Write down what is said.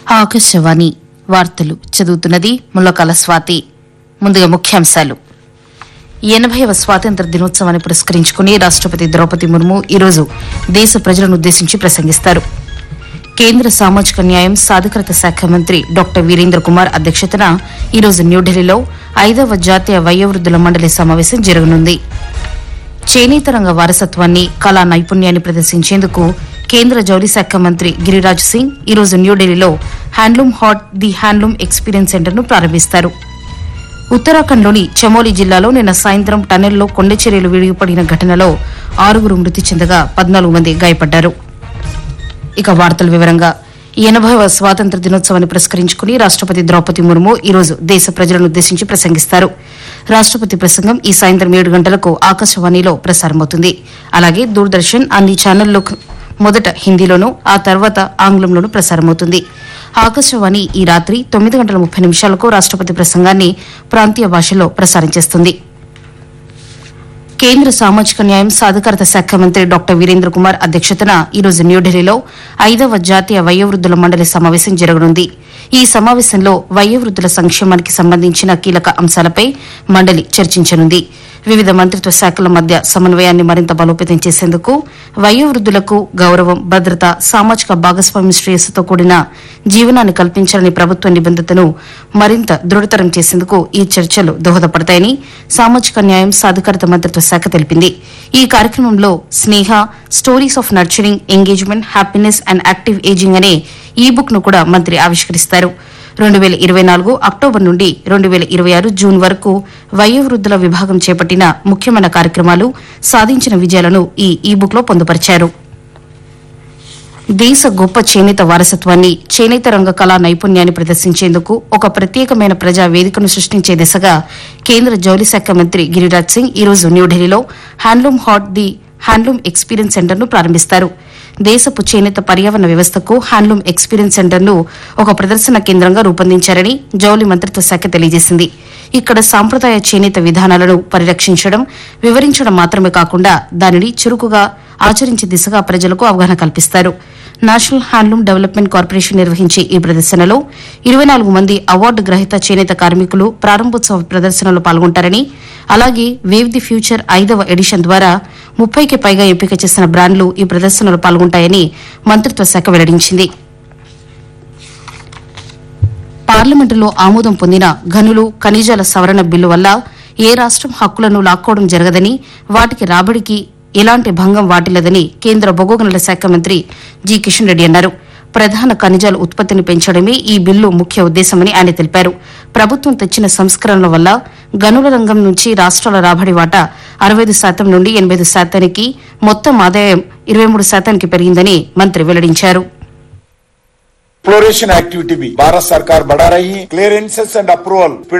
ఆకాశవాణి వార్తలు చదువుతున్నది ముల్లకాల స్వాతి ముందుగా ముఖ్యాంశాలు ఎనభైవ స్వాతంత్ర దినోత్సవాన్ని పురస్కరించుకుని రాష్టపతి ద్రౌపది ముర్ము ఈరోజు దేశ ప్రజలను ఉద్దేశించి ప్రసంగిస్తారు కేంద్ర సామాజిక న్యాయం సాధికారత శాఖ మంత్రి డాక్టర్ వీరేంద్ర కుమార్ అధ్యక్షతన ఈరోజు న్యూఢిల్లీలో ఐదవ జాతీయ వయోవృద్ధుల మండలి సమావేశం జరగనుంది చేనేత రంగ వారసత్వాన్ని కళా నైపుణ్యాన్ని ప్రదర్శించేందుకు కేంద్ర జౌళి శాఖ మంత్రి గిరిరాజ్ సింగ్ ఈరోజు న్యూఢిల్లీలో handloom Haat the handloom experience సెంటర్ను ప్రారంభిస్తారు ఉత్తరాఖండ్లోని చమోలి జిల్లాలో నిన్న సాయంత్రం టన్నెల్లో కొండచర్యలు విడిగిపడిన ఘటనలో ఆరుగురు మృతి చెందగా పద్నాలుగు మంది గాయపడ్డారు ఇక వార్తల వివరంగా ఎనభైవ స్వాతంత్ర దినోత్సవాన్ని పురస్కరించుకుని రాష్టపతి ద్రౌపది ముర్ము ఈరోజు దేశ ప్రజలను ఉద్దేశించి ప్రసంగిస్తారు రాష్టపతి ప్రసంగం ఈ సాయంత్రం ఏడు గంటలకు ఆకాశవాణిలో ప్రసారమవుతుంది అలాగే దూరదర్శన్ అన్ని ఛానల్లో మొదట హిందీలోనూ ఆ తర్వాత ఆంగ్లంలోనూ ప్రసారమవుతుంది ఆకాశవాణి ఈ రాత్రి తొమ్మిది గంటల ముప్పై నిమిషాలకు రాష్టపతి ప్రసంగాన్ని ప్రాంతీయ భాషలో ప్రసారం చేస్తుంది కేంద్ర సామాజిక న్యాయం సాధికారత శాఖ మంత్రి డాక్టర్ వీరేంద్ర కుమార్ అధ్యక్షతన ఈరోజు న్యూఢిల్లీలో ఐదవ జాతీయ వయోవృద్ధుల మండలి సమావేశం జరగనుంది ఈ సమావేశంలో వయోవృద్ధుల సంక్షేమానికి సంబంధించిన కీలక అంశాలపై మండలి చర్చించనుంది వివిధ మంత్రిత్వ శాఖల మధ్య సమన్వయాన్ని మరింత బలోపేతం చేసేందుకు వయోవృద్ధులకు గౌరవం భద్రత సామాజిక భాగస్వామ్య శ్రేయస్సుతో కూడిన జీవనాన్ని కల్పించాలని ప్రభుత్వ నిబంధతను మరింత దృఢతరం చేసేందుకు ఈ చర్చలు దోహదపడతాయని సామాజిక న్యాయం సాధికారత మంత్రిత్వ శాఖ తెలిపింది ఈ కార్యక్రమంలో Sneha stories of nurturing engagement happiness and active ageing అనే ఈ బుక్ ను కూడా మంత్రి ఆవిష్కరిస్తారు రెండు వేల ఇరవై నాలుగు అక్టోబర్ నుండి రెండు వేల ఇరవై ఆరు జూన్ వరకు వయోవృద్ధుల విభాగం చేపట్టిన ముఖ్యమైన కార్యక్రమాలు సాధించిన విజయాలను ఈ ఈ బుక్ లో పొందుపరిచారు దేశ గొప్ప చేనేత వారసత్వాన్ని చేనేత రంగ కళా నైపుణ్యాన్ని ప్రదర్శించేందుకు ఒక ప్రత్యేకమైన ప్రజా వేదికను సృష్టించే దిశగా కేంద్ర జౌళి శాఖ మంత్రి గిరిరాజ్ సింగ్ ఈరోజు న్యూఢిల్లీలో handloom Haat the handloom experience సెంటర్ను ప్రారంభిస్తారు దేశపు చేనేత పర్యావరణ వ్యవస్థకు హ్యాండ్లూమ్ ఎక్స్పీరియన్స్ సెంటర్ను ఒక ప్రదర్శన కేంద్రంగా రూపొందించారని జౌళి మంత్రిత్వ శాఖ తెలియజేసింది ఇక్కడ సాంప్రదాయ చేనేత విధానాలను పరిరక్షించడం వివరించడం మాత్రమే కాకుండా దానిని చురుకుగా ఆచరించే దిశగా ప్రజలకు అవగాహన కల్పిస్తారు నేషనల్ హ్యాండ్లూమ్ డెవలప్మెంట్ కార్పొరేషన్ నిర్వహించే ఈ ప్రదర్శనలో ఇరవై నాలుగు మంది అవార్డు గ్రహీత చేనేత కార్మికులు ప్రారంభోత్సవ ప్రదర్శనలో పాల్గొంటారని అలాగే వేవ్ ది ఫ్యూచర్ ఐదవ ఎడిషన్ ద్వారా ముప్పైకి పైగా ఎంపిక చేసిన బ్రాండ్లు ఈ ప్రదర్శనలో పాల్గొంటాయని మంత్రిత్వ శాఖ వెల్లడించింది పార్లమెంటులో ఆమోదం పొందిన గనులు ఖనిజాల సవరణ బిల్లు వల్ల ఏ రాష్టం హక్కులను లాక్కోవడం జరగదని వాటికి రాబడికి ఎలాంటి భంగం వాటిల్లదని కేంద్ర బొగ్గు గనుల శాఖ మంత్రి జి కిషన్ రెడ్డి అన్నారు ప్రధాన ఖనిజాల ఉత్పత్తిని పెంచడమే ఈ బిల్లు ముఖ్య ఉద్దేశమని ఆయన తెలిపారు ప్రభుత్వం తెచ్చిన సంస్కరణల వల్ల గనుల రంగం నుంచి రాష్ట్రాల రాబడి వాటా అరవై శాతం నుండి ఎనభై శాతానికి మొత్తం ఆదాయం ఇరవై మూడు శాతానికి పెరిగిందని మంత్రి వెల్లడించారు एक्सप्लोरेशन एक्टिविटी भी भारत सरकार बढ़ा रही है क्लियरेंसेस एंड अप्रूवल